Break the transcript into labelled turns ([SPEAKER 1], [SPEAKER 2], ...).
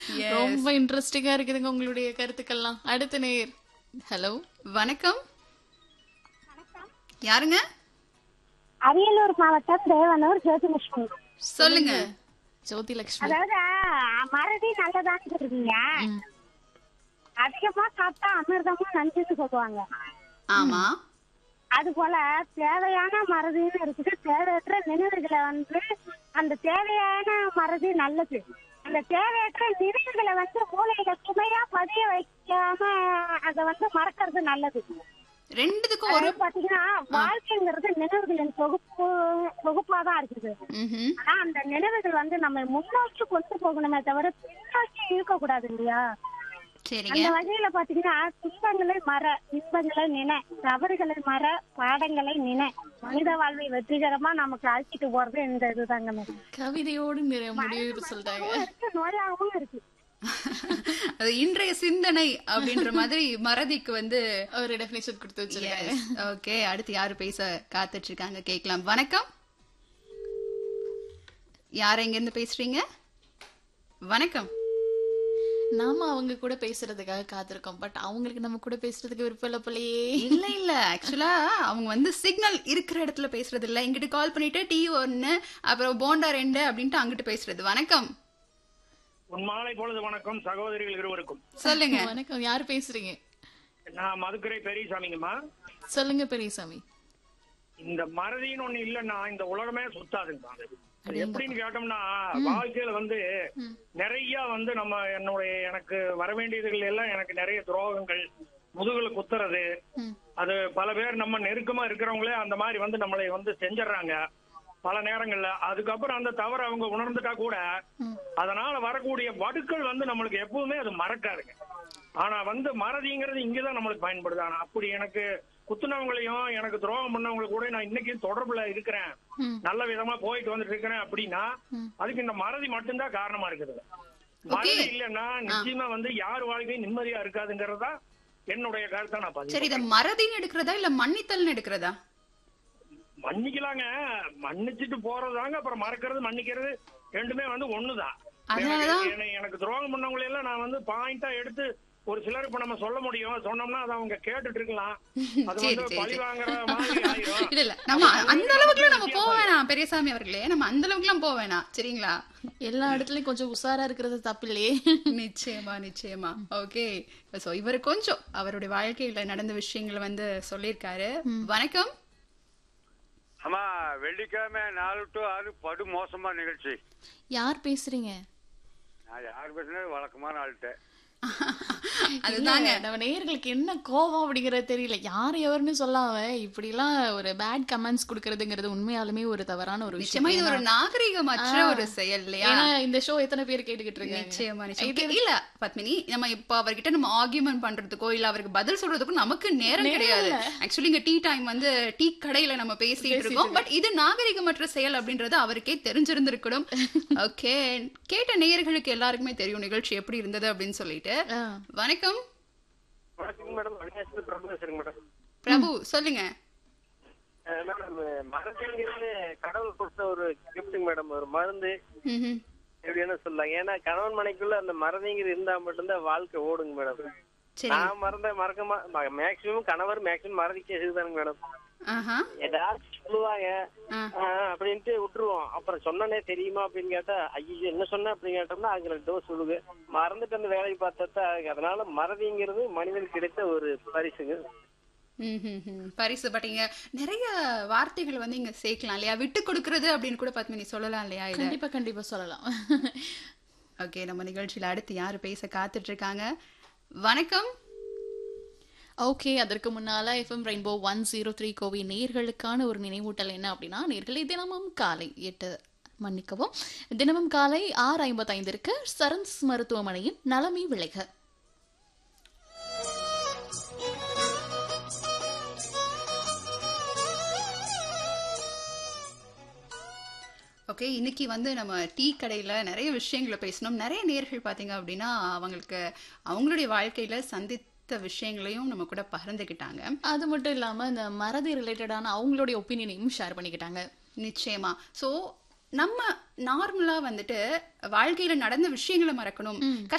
[SPEAKER 1] ரொம்ப இன்ட்ரெஸ்டிங்கா இருக்குதுங்க உங்களுடைய கருத்துக்கள்லாம் அடுத்த நேர் ஹலோ
[SPEAKER 2] வணக்கம் யாருங்க
[SPEAKER 3] அரியலூர் மாவட்டம் தேவனூர் ஜோதிலட்சுமி
[SPEAKER 2] சொல்லுங்க
[SPEAKER 1] ஜோதி லட்சுமி
[SPEAKER 3] அதாவது ஆ, மறதி நல்லதான்னு சொல்றீங்க அதிகமா சாப்பிட்டா அமிர்தமும் நஞ்சுன்னு சொல்லுவாங்க
[SPEAKER 2] ஆமா
[SPEAKER 3] அது போல தேவையான மறதின்னு இருக்குது தேவையற்ற நினைவுகளை வந்து அந்த தேவையான மறதி நல்லது அந்த தேவையற்ற நினைவுகளை வந்து மூளையில சுமையா பதிய வைக்காம அதை வந்து மறக்கிறது நல்லது
[SPEAKER 2] ரெண்டுத்துக்கும் ஒரு
[SPEAKER 3] அதாவது பாத்தீங்கன்னா வாழ்க்கைங்கிறது நினைவுகளின் தொகுப்பு தொகுப்பா தான் இருக்குது
[SPEAKER 2] ம்ஹும்.
[SPEAKER 3] ஆனா அந்த நினைவுகள் வந்து நம்ம முன்னோக்கி கொண்டு போகணுமே தவிர பின்னோக்கி இருக்க கூடாது இல்லையா
[SPEAKER 2] சரிங்க
[SPEAKER 3] அந்த வகையில பாத்தீங்கன்னா துன்பங்களை மற இன்பங்களை நினை தவறுகளை மற பாடங்களை நினை மனித வாழ்வை வெற்றிகரமா நமக்கு அழைச்சிட்டு போறது இந்த இதுதாங்க மேடம்
[SPEAKER 1] கவிதையோடு நிறைய முடிவு சொல்லிட்டாங்க
[SPEAKER 3] இருக்கு நோயாகவும் இருக்கு
[SPEAKER 2] அது இன்றைய சிந்தனை அப்படின்ற மாதிரி மறதிக்கு வந்து
[SPEAKER 1] ஒரு டெஃபினேஷன் கொடுத்து வச்சிருக்காங்க
[SPEAKER 2] ஓகே அடுத்து யாரு பேச காத்துட்டு இருக்காங்க கேட்கலாம் வணக்கம் யார் எங்க இருந்து பேசுறீங்க வணக்கம்
[SPEAKER 1] நாம அவங்க கூட பேசுறதுக்காக காத்திருக்கோம் பட் அவங்களுக்கு நம்ம கூட பேசுறதுக்கு விருப்பம் இல்ல போலயே
[SPEAKER 2] இல்ல இல்ல ஆக்சுவலா அவங்க வந்து சிக்னல் இருக்கிற இடத்துல பேசுறது இல்ல இங்கிட்டு கால் பண்ணிட்டு டீ ஒன்னு அப்புறம் போண்டா ரெண்டு அப்படின்ட்டு அங்கிட்டு பேசுறது வணக்கம்
[SPEAKER 4] உன் மாலை பொழுது வணக்கம் சகோதரிகள் இருவருக்கும்
[SPEAKER 2] சொல்லுங்க
[SPEAKER 1] வணக்கம் யார் பேசுறீங்க
[SPEAKER 4] நான் மதுக்கரை பெரியசாமிங்கம்மா
[SPEAKER 1] சொல்லுங்க பெரியசாமி
[SPEAKER 4] இந்த மறதின்னு ஒண்ணு இல்லைன்னா இந்த உலகமே சுத்தாதுங்கம்மா அது. அது எப்படின்னு கேட்டோம்னா வாழ்க்கையில வந்து நிறைய வந்து நம்ம என்னுடைய எனக்கு வர வேண்டியதுகள் எல்லாம் எனக்கு நிறைய துரோகங்கள் முதுகுல குத்துறது அது பல பேர் நம்ம நெருக்கமா இருக்கிறவங்களே அந்த மாதிரி வந்து நம்மளை வந்து செஞ்சிடறாங்க பல நேரங்கள்ல அதுக்கப்புறம் அந்த தவறு அவங்க உணர்ந்துட்டா கூட அதனால வரக்கூடிய வடுக்கள் வந்து நம்மளுக்கு எப்பவுமே அது மறக்காதுங்க ஆனா வந்து மறதிங்கிறது இங்கதான் நம்மளுக்கு பயன்படுது ஆனா அப்படி எனக்கு குத்துனவங்களையும் எனக்கு துரோகம் பண்ணவங்களுக்கு கூட நான் இன்னைக்கும் தொடர்புல இருக்கிறேன் நல்ல விதமா போயிட்டு வந்துட்டு இருக்கிறேன் அப்படின்னா அதுக்கு இந்த மறதி மட்டும்தான் காரணமா இருக்குது மறதி இல்லைன்னா நிச்சயமா வந்து யார் வாழ்க்கையும் நிம்மதியா இருக்காதுங்கிறதா என்னுடைய கருத்தை நான் பதிவு
[SPEAKER 2] சரி இத மறதின்னு எடுக்கிறதா இல்ல மன்னித்தல்னு எடுக்கிறதா
[SPEAKER 4] மன்னிக்கலாங்க மன்னிச்சுட்டு போறதாங்க அப்புறம் மறக்கிறது மன்னிக்கிறது ரெண்டுமே வந்து ஒண்ணுதான்
[SPEAKER 2] அதனாலதான்
[SPEAKER 4] எனக்கு- எனக்கு- எனக்கு துரோகம் பண்ணவங்களை எல்லாம் நான் வந்து பாயிண்டா எடுத்து ஒரு சிலர் இப்ப நம்ம சொல்ல முடியும் சொன்னோம்னா அதை அவங்க கேட்டுட்டு இருக்கலாம் அது
[SPEAKER 2] சரி,
[SPEAKER 4] வந்து
[SPEAKER 2] சரி,
[SPEAKER 4] பழி
[SPEAKER 2] சரி.
[SPEAKER 4] வாங்குற மாதிரி ஆயிரும்
[SPEAKER 2] இல்ல இல்ல நம்ம அந்த அளவுக்குலாம் நம்ம போக வேணாம் பெரியசாமி அவர்களே நம்ம அந்த அளவுக்குலாம் போக வேணாம் சரிங்களா
[SPEAKER 1] எல்லா இடத்துலயும் கொஞ்சம் உஷாரா இருக்கிறது தப்பு இல்லையே
[SPEAKER 2] நிச்சயமா நிச்சயமா ஓகே சோ இவர் கொஞ்சம் அவருடைய வாழ்க்கையில நடந்த விஷயங்களை வந்து சொல்லியிருக்காரு வணக்கம்
[SPEAKER 5] ஆமா வெள்ளிக்கிழமை நாலு டு ஆறு படு மோசமான நிகழ்ச்சி
[SPEAKER 1] யார் பேசுறீங்க
[SPEAKER 5] நான் யார் பேசுனது வழக்கமான ஆள்கிட்ட
[SPEAKER 2] அதுதாங்க
[SPEAKER 1] இல்ல, நம்ம நேயர்களுக்கு என்ன கோவம் அப்படிங்கறது தெரியல யார் எவருன்னு சொல்லாம இப்படி எல்லாம் ஒரு பேட் கமெண்ட்ஸ் கொடுக்கறதுங்கிறது உண்மையாலுமே ஒரு தவறான ஒரு விஷயம்
[SPEAKER 2] நிச்சயமா இது ஒரு நாகரிகமற்ற ஒரு செயல் இல்லையா
[SPEAKER 1] ஏன்னா இந்த ஷோ எத்தனை பேர் கேட்டுக்கிட்டு இருக்காங்க
[SPEAKER 2] நிச்சயமா நிச்சயமா இல்ல பத்மினி நம்ம இப்ப அவர்கிட்ட நம்ம ஆர்கியூமெண்ட் பண்றதுக்கோ இல்ல அவருக்கு பதில் சொல்றதுக்கும் நமக்கு நேரம் கிடையாது ஆக்சுவலி இங்க டீ டைம் வந்து டீ கடையில நம்ம பேசிட்டு இருக்கோம் பட் இது நாகரிகமற்ற செயல் அப்படின்றது அவருக்கே தெரிஞ்சிருந்திருக்கணும் ஓகே கேட்ட நேயர்களுக்கு எல்லாருக்குமே தெரியும் நிகழ்ச்சி எப்படி இருந்தது அப்படின்னு சொல்லிட்டு
[SPEAKER 1] ஆ.
[SPEAKER 2] வணக்கம்
[SPEAKER 5] வணக்கம் மேடம் அவினாசி பிரபு பேசுறேங்க மேடம்
[SPEAKER 2] பிரபு சொல்லுங்க
[SPEAKER 5] அஹ் மேடம் மரத்துங்கிறது கடவுள் கொடுத்த ஒரு கிஃப்ட்டுங்க மேடம் ஒரு மருந்து
[SPEAKER 2] ம்ஹும்.
[SPEAKER 5] எப்படின்னு சொல்லலாம் ஏன்னா கணவன் மனைக்குள்ள அந்த மறதிங்கிறது இருந்தா மட்டும்தான் வாழ்க்கை ஓடுங்க மேடம்
[SPEAKER 2] சரி
[SPEAKER 5] நான் மறந்த மறக்க மேக்சிமம் கணவர் மேக்சிமம் மறதிக்கே இதுதானுங்க மேடம்
[SPEAKER 2] ஆஹா
[SPEAKER 5] ஏதாச்சும் சொல்லுவாங்க
[SPEAKER 2] ஆ.
[SPEAKER 5] ஆஹ் அப்படின்ட்டு விட்டுருவோம் அப்புறம் சொன்னனே தெரியுமா அப்படின்னு கேட்டா ஐயோ என்ன சொன்ன அப்படின்னு கேட்டோம்னா அங்க ரெண்டு டோஸ் சொல்லுது மறந்துட்டு அந்த வேலையை பார்த்தா அதனால மறதிங்கிறது மனிதனுக்கு கிடைத்த ஒரு பரிசுங்க
[SPEAKER 2] ம்ஹும்ஹும். பரிசு பட்டீங்க நிறைய வார்த்தைகள் வந்து இங்க சேர்க்கலாம் இல்லையா விட்டு கொடுக்கறது அப்படின்னு கூட பத்மினி சொல்லலாம் இல்லையா இத
[SPEAKER 1] கண்டிப்பா கண்டிப்பா சொல்லலாம்
[SPEAKER 2] ஓகே நம்ம நிகழ்ச்சியில அடுத்து யாரு பேச காத்துட்டு இருக்காங்க வணக்கம்
[SPEAKER 1] ஓகே அதற்கு முன்னால FM Rainbow one zero three கோவி நேர்களுக்கான ஒரு நினைவூட்டல் என்ன அப்படின்னா நேர்களை தினமும் காலை எட்டு மன்னிக்கவும் தினமும் காலை ஆறு ஐம்பத்தைந்திற்கு சரன்ஸ் மருத்துவமனையின் நலமே விளைக
[SPEAKER 2] ஓகே இன்னைக்கு வந்து நம்ம டீ கடையில நிறைய விஷயங்களை பேசணும் நிறைய நேர்கள் பாத்தீங்க அப்படின்னா அவங்களுக்கு அவங்களுடைய வாழ்க்கையில சந்தித்த விஷயங்களையும் நம்ம கூட பகிர்ந்துக்கிட்டாங்க
[SPEAKER 1] அது மட்டும் இல்லாம இந்த மறதி ரிலேட்டடான அவங்களுடைய ஒப்பீனியனையும் ஷேர் பண்ணிக்கிட்டாங்க
[SPEAKER 2] நிச்சயமா சோ நம்ம நார்மலா வந்துட்டு வாழ்க்கையில நடந்த விஷயங்களை மறக்கணும்